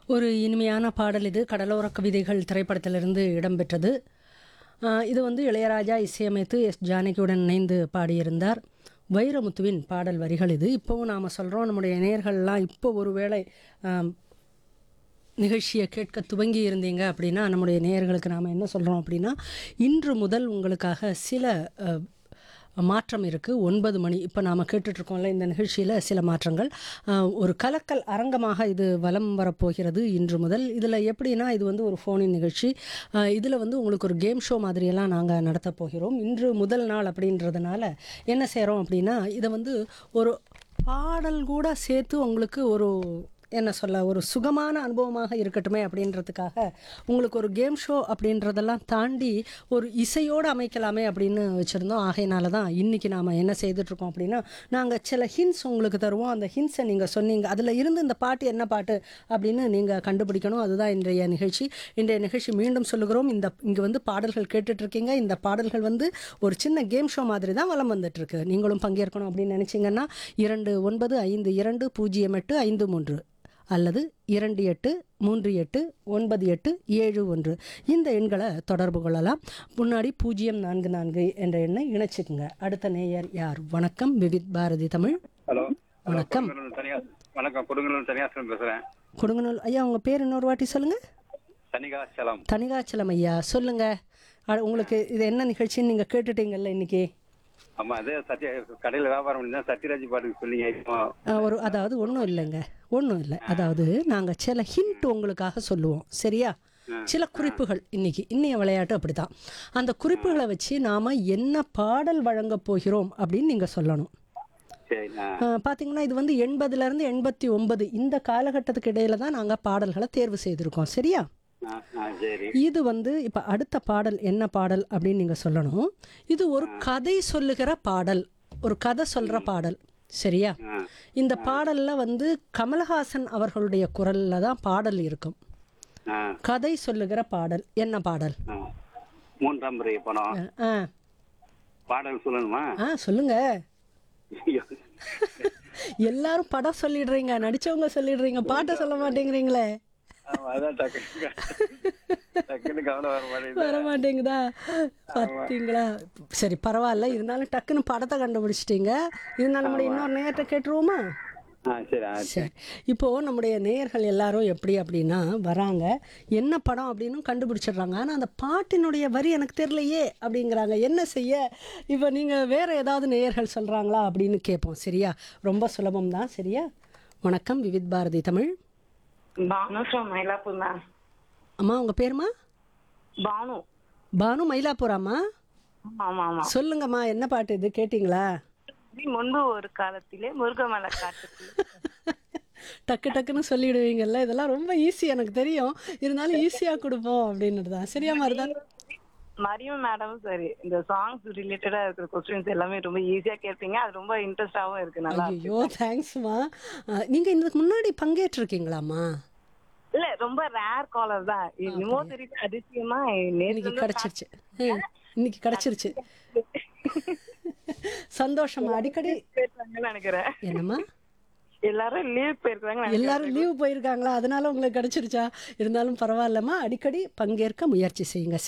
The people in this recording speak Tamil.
ஒரு இனிமையான பாடல் இது கடலோர கவிதைகள் திரைப்படத்திலிருந்து இடம்பெற்றது ஆஹ் இது வந்து இளையராஜா இசையமைத்து எஸ் ஜானகியுடன் இணைந்து பாடியிருந்தார் வைரமுத்துவின் பாடல் வரிகள் இது இப்போவும் நாம் சொல்கிறோம் நம்முடைய நேயர்கள்லாம் இப்போ ஒருவேளை ஆம், நிகழ்ச்சியை கேட்க துவங்கி இருந்தீங்க அப்படின்னா நம்முடைய நேயர்களுக்கு நாம் என்ன சொல்கிறோம் அப்படின்னா இன்று முதல் உங்களுக்காக சில அஹ், மாற்றம் இருக்குது ஒன்பது மணி இப்போ நாம் கேட்டுட்ருக்கோம்ல இந்த நிகழ்ச்சியில் சில மாற்றங்கள் அஹ், ஒரு கலக்கல் அரங்கமாக இது வலம் வரப்போகிறது இன்று முதல் இதில் எப்படின்னா இது வந்து ஒரு ஃபோனின் நிகழ்ச்சி இதில் வந்து உங்களுக்கு ஒரு கேம் ஷோ மாதிரியெல்லாம் நாங்கள் நடத்த போகிறோம் இன்று முதல் நாள் அப்படின்றதுனால என்ன செய்கிறோம் அப்படின்னா இதை வந்து ஒரு பாடல் கூட சேர்த்து உங்களுக்கு ஒரு என்ன சொல்ல ஒரு சுகமான அனுபவமாக இருக்கட்டுமே அப்படின்றதுக்காக உங்களுக்கு ஒரு கேம் ஷோ அப்படின்றதெல்லாம் தாண்டி ஒரு இசையோடு அமைக்கலாமே அப்படின்னு வச்சுருந்தோம் ஆகையினால தான் இன்றைக்கி நாம் என்ன செய்துட்ருக்கோம் அப்படின்னா நாங்கள் சில ஹின்ஸ் உங்களுக்கு தருவோம் அந்த ஹின்ஸை நீங்கள் சொன்னீங்க அதில் இருந்து இந்த பாட்டு என்ன பாட்டு அப்படின்னு நீங்கள் கண்டுபிடிக்கணும் அதுதான் இன்றைய நிகழ்ச்சி இன்றைய நிகழ்ச்சி மீண்டும் சொல்லுகிறோம் இந்த இங்கே வந்து பாடல்கள் கேட்டுட்ருக்கீங்க இந்த பாடல்கள் வந்து ஒரு சின்ன கேம் ஷோ மாதிரி தான் வலம் வந்துட்டுருக்கு நீங்களும் பங்கேற்கணும் அப்படின்னு நினச்சிங்கன்னா இரண்டு ஒன்பது ஐந்து இரண்டு பூஜ்ஜியம் எட்டு ஐந்து மூன்று அல்லது இரண்டு எட்டு மூன்று எட்டு ஒன்பது எட்டு ஏழு ஒன்று இந்த எண்களை தொடர்பு கொள்ளலாம் முன்னாடி பூஜ்ஜியம் நான்கு நான்கு என்ற எண்ணை இணைச்சிக்கோங்க அடுத்த நேயர் யார் வணக்கம் விவித் பாரதி தமிழ் ஹலோ வணக்கம். கொடுங்கலூர் தனியா வணக்கம் கொடுங்கலூர் தனியாசலம் பேசுறேன் கொடுங்கனூல் ஐயா உங்கள் பேர் இன்னொரு வாட்டி சொல்லுங்கள் தனிகாசலம் தனிகாச்சலம் ஐயா சொல்லுங்கள் அ- உங்களுக்கு இது என்ன நிகழ்ச்சின்னு நீங்கள் கேட்டுட்டீங்கல்ல இன்னைக்கு ஆமா அதே சத்ய கடையில வியாபாரம் பண்ணி தான் சத்யராஜ் பாட்டுக்கு சொன்னீங்க இப்போ ஆ, ஒரு அதாவது ஒன்றும் இல்லைங்க ஒன்றும் இல்லை அதாவது நாங்கள் சில ஹிண்ட் உங்களுக்காக சொல்லுவோம் சரியா சில குறிப்புகள் இன்னைக்கு இன்னைய விளையாட்டு அப்படிதான் அந்த குறிப்புகளை வச்சு நாம் என்ன பாடல் வழங்கப் போகிறோம் அப்படின்னு நீங்கள் சொல்லணும் சரி ஆ, ஆ, பார்த்தீங்கன்னா இது வந்து எண்பதுலேருந்து எண்பத்தி ஒன்பது இந்த காலகட்டத்துக்கு இடையில தான் நாங்கள் பாடல்களை தேர்வு செய்திருக்கோம் சரியா ஆ, ஆ, சரி இது வந்து இப்போ அடுத்த பாடல் என்ன பாடல் அப்படின்னு நீங்கள் சொல்லணும் இது ஒரு கதை சொல்லுகிற பாடல் ஒரு கதை சொல்கிற பாடல் சரியா ஆ, இந்த பாடல்ல வந்து கமலஹாசன் அவர்களுடைய குரல்ல தான் பாடல் இருக்கும் ஆ, கதை சொல்லுகிற பாடல் என்ன பாடல் ஆ. மூன்றாம் முறை படம் ஆ பாடல் சொல்லணுமா ஆ சொல்லுங்க ஐயோ. எல்லாரும் படம் சொல்லிடுறீங்க நடிச்சவங்க சொல்லிடுறீங்க பாட்டை சொல்ல மாட்டேங்கிறீங்களே ஆமா, அதான் டக்குனு டக்குனு கவனம் வர மாட்டேங்குது வர மாட்டேங்குதா பார்த்தீங்களா சரி பரவாயில்ல இருந்தாலும் டக்குன்னு படத்தை கண்டுபிடிச்சிட்டீங்க இருந்தாலும் நம்முடைய இன்னொரு நேரத்தை கேட்டுருவோமா ஆ சரி ஆ சரி இப்போது நம்முடைய நேயர்கள் எல்லாரும் எப்படி அப்படின்னா வராங்க என்ன படம் அப்படின்னு கண்டுபிடிச்சிடுறாங்க ஆனால் அந்த பாட்டினுடைய வரி எனக்கு தெரியலையே அப்படிங்கிறாங்க என்ன செய்ய இப்போ நீங்கள் வேறு ஏதாவது நேயர்கள் சொல்கிறாங்களா அப்படின்னு கேட்போம் சரியா ரொம்ப சுலபம் தான் சரியா வணக்கம் விவித் பாரதி தமிழ் பானு ஃப்ரம் மயிலாப்பூர் மேம் அம்மா உங்கள் பேருமா பானு பானு மயிலாப்பூராம்மா ஆமா ஆமா சொல்லுங்கம்மா என்ன பாட்டு இது கேட்டிங்களா இது முன்பு ஒரு காலத்திலே முருகமலை காட்டுக்குள்ள டக்கு டக்குன்னு சொல்லிடுவீங்கல்ல இதெல்லாம் ரொம்ப ஈஸி எனக்கு தெரியும் இருந்தாலும் ஈஸியாக கொடுப்போம் அப்படின்னுட்டு தான் சரியா மாதிரி தான் மரியம் மேடம் சரி இந்த சாங்ஸ் ரிலேட்டடா இருக்கிற கொஸ்டின்ஸ் எல்லாமே ரொம்ப ஈஸியா கேட்பீங்க அது ரொம்ப இன்ட்ரெஸ்டாவும் இருக்கு நல்லா இருக்கு. ஐயோ தேங்க்ஸ்மா நீங்கள் இதுக்கு முன்னாடி பங்கேற்றிருக்கீங்களாம்மா இல்ல ரொம்ப ரேர் காலர் தான் என்னமோ தெரியல அதிசயமா இன்னைக்கு நேற்று கிடைச்சிருச்சு ம், இன்னைக்கு கிடைச்சிருச்சு சந்தோஷமா அடிக்கடி போயிருக்காங்கன்னு நினைக்கிறேன் என்னம்மா எல்லாரும் லீவ் போயிருக்காங்க எல்லாரும் லீவ் போயிருக்காங்களா அதனால உங்களுக்கு கிடைச்சிருச்சா இருந்தாலும் பரவாயில்லம்மா அடிக்கடி பங்கேற்க முயற்சி செய்யுங்க